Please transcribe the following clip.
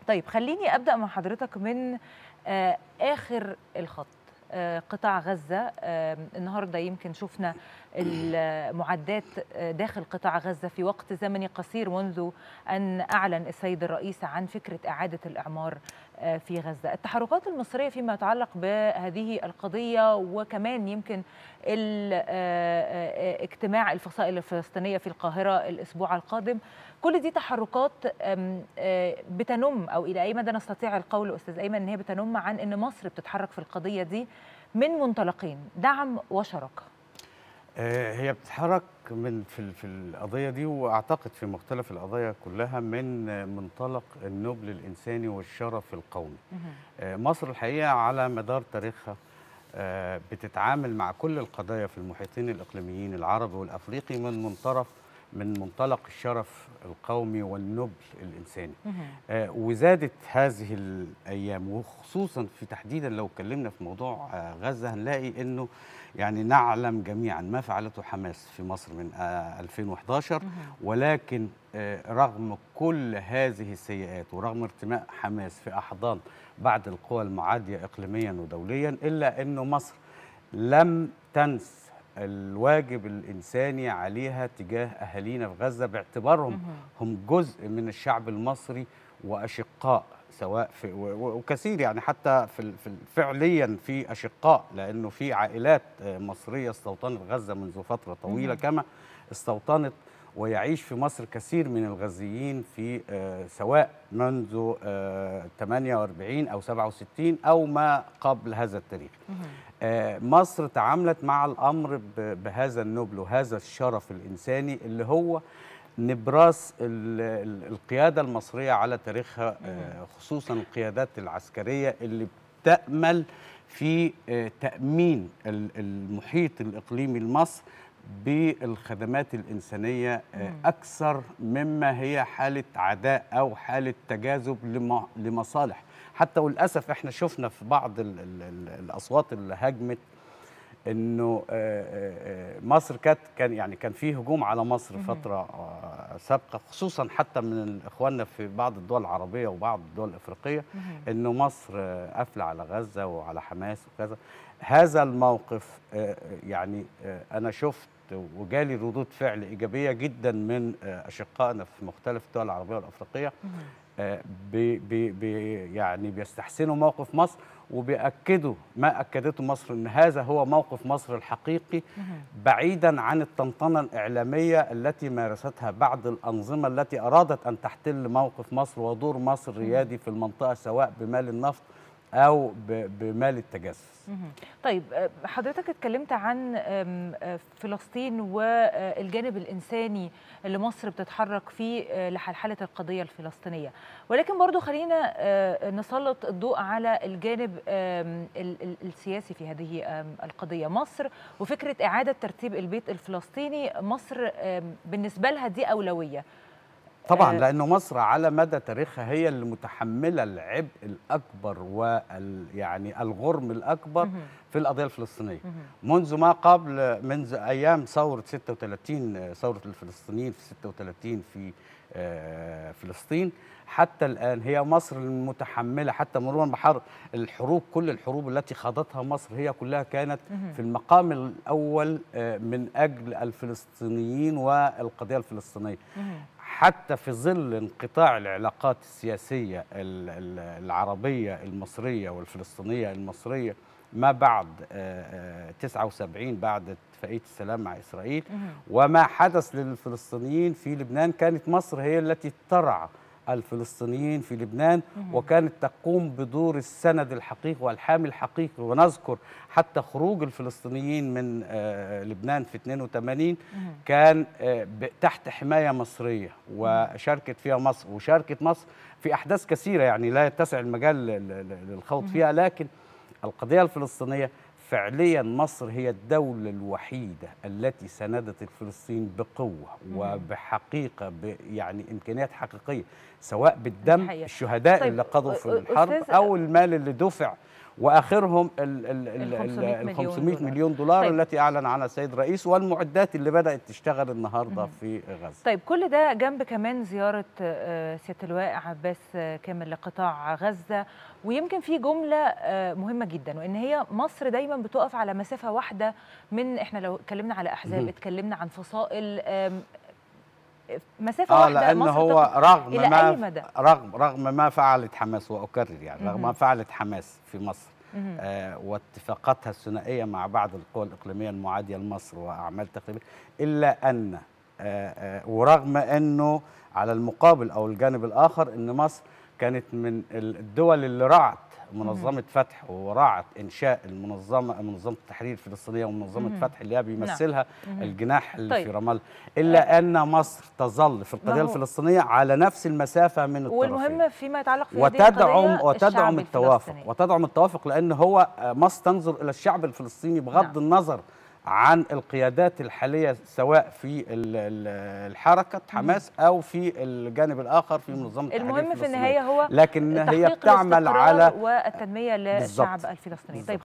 طيب خليني ابدا مع حضرتك من آه اخر الخط آه قطاع غزه آه النهارده يمكن شفنا المعدات داخل قطاع غزه في وقت زمني قصير منذ ان اعلن السيد الرئيس عن فكره اعاده الاعمار في غزه، التحركات المصريه فيما يتعلق بهذه القضيه وكمان يمكن اجتماع الفصائل الفلسطينيه في القاهره الاسبوع القادم، كل دي تحركات بتنم او الى اي مدى نستطيع القول استاذ ايمن ان هي بتنم عن ان مصر بتتحرك في القضيه دي من منطلقين دعم وشراكه. هي بتتحرك من في في القضيه دي واعتقد في مختلف القضايا كلها من منطلق النبل الانساني والشرف القومي. مصر الحقيقه على مدار تاريخها بتتعامل مع كل القضايا في المحيطين الاقليميين العربي والافريقي من منطرف من منطلق الشرف القومي والنبل الانساني. آه وزادت هذه الايام وخصوصا في تحديدا لو اتكلمنا في موضوع آه غزه هنلاقي انه يعني نعلم جميعا ما فعلته حماس في مصر من آه 2011 ولكن آه رغم كل هذه السيئات ورغم ارتماء حماس في احضان بعض القوى المعاديه اقليميا ودوليا الا انه مصر لم تنس الواجب الإنساني عليها تجاه أهالينا في غزة باعتبارهم هم جزء من الشعب المصري وأشقاء سواء في وكثير يعني حتى في فعليا في أشقاء لأنه في عائلات مصرية استوطنت غزة منذ فترة طويلة كما استوطنت ويعيش في مصر كثير من الغزيين في سواء منذ 48 أو 67 أو ما قبل هذا التاريخ مصر تعاملت مع الأمر بهذا النبل وهذا الشرف الإنساني اللي هو نبراس القيادة المصرية على تاريخها خصوصا القيادات العسكرية اللي بتأمل في تأمين المحيط الإقليمي لمصر بالخدمات الإنسانية أكثر مما هي حالة عداء أو حالة تجاذب لمصالح حتى وللاسف احنا شفنا في بعض ال ال ال الاصوات اللي هاجمت انه مصر كانت كان يعني كان في هجوم على مصر فتره سابقه خصوصا حتى من اخواننا في بعض الدول العربيه وبعض الدول الافريقيه انه مصر قافله على غزه وعلى حماس وكذا هذا الموقف يعني انا شفت وجالي ردود فعل ايجابيه جدا من اشقائنا في مختلف الدول العربيه والافريقيه بي بي بي يعني بيستحسنوا موقف مصر وبيأكدوا ما أكدته مصر أن هذا هو موقف مصر الحقيقي بعيدا عن الطنطنة الإعلامية التي مارستها بعض الأنظمة التي أرادت أن تحتل موقف مصر ودور مصر ريادي في المنطقة سواء بمال النفط أو بمال التجسس طيب حضرتك اتكلمت عن فلسطين والجانب الإنساني اللي مصر بتتحرك فيه لحلحلة القضية الفلسطينية ولكن برضو خلينا نسلط الضوء على الجانب السياسي في هذه القضية مصر وفكرة إعادة ترتيب البيت الفلسطيني مصر بالنسبة لها دي أولوية طبعا لانه مصر على مدى تاريخها هي اللي متحمله العبء الاكبر وال يعني الغرم الاكبر في القضيه الفلسطينيه منذ ما قبل منذ ايام ثوره 36 ثوره الفلسطينيين في 36 في فلسطين حتى الان هي مصر المتحمله حتى مرورا بحر الحروب كل الحروب التي خاضتها مصر هي كلها كانت في المقام الاول من اجل الفلسطينيين والقضيه الفلسطينيه حتى في ظل انقطاع العلاقات السياسية العربية المصرية والفلسطينية المصرية ما بعد 79 بعد اتفاقية السلام مع إسرائيل وما حدث للفلسطينيين في لبنان كانت مصر هي التي ترعى الفلسطينيين في لبنان وكانت تقوم بدور السند الحقيقي والحامي الحقيقي ونذكر حتى خروج الفلسطينيين من لبنان في 82 كان تحت حماية مصرية وشاركت فيها مصر وشاركت مصر في أحداث كثيرة يعني لا يتسع المجال للخوض فيها لكن القضية الفلسطينية فعليا مصر هي الدولة الوحيدة التي ساندت الفلسطين بقوة وبحقيقة يعني إمكانيات حقيقية سواء بالدم الشهداء طيب اللي قضوا في الحرب أو المال اللي دفع واخرهم ال ال ال ال 500 ال مليون 500 دولار. مليون دولار طيب. التي اعلن عنها السيد الرئيس والمعدات اللي بدات تشتغل النهارده في غزه طيب كل ده جنب كمان زيارة آه، سيادة اللواء عباس آه، كامل لقطاع غزة ويمكن في جملة آه، مهمة جدا وإن هي مصر دايما بتقف على مسافة واحدة من إحنا لو اتكلمنا على أحزاب مهم. اتكلمنا عن فصائل آم، مسافة اه واحدة لان مصر هو تقف رغم إلى ما أي مدى؟ رغم رغم ما فعلت حماس واكرر يعني رغم مهم. ما فعلت حماس في مصر مهم. آه واتفاقاتها الثنائيه مع بعض القوى الاقليميه المعاديه لمصر واعمال تخريبيه الا ان آه آه ورغم انه على المقابل او الجانب الاخر ان مصر كانت من الدول اللي رعت منظمه فتح ورعت انشاء المنظمه منظمه التحرير الفلسطينيه ومنظمه مهم. فتح اللي هي بيمثلها مهم. الجناح اللي طيب. في رام الله الا ان مصر تظل في ما القضيه هو- الفلسطينيه على نفس المسافه من الطرفين والمهم فيما يتعلق في هذه وتدعم القضية وتدعم الشعب التوافق الفلسطيني. وتدعم التوافق لان هو آه، مصر تنظر الى الشعب الفلسطيني بغض نعم. النظر عن القيادات الحاليه سواء في ال- ال- الحركه حماس او في الجانب الاخر في منظمه التحرير المهم في الفلسطينية. النهاية هو لكن هي تحقيق بتعمل الاستقرار على والتنمية بالظبط. للشعب الفلسطيني بالظبط. طيب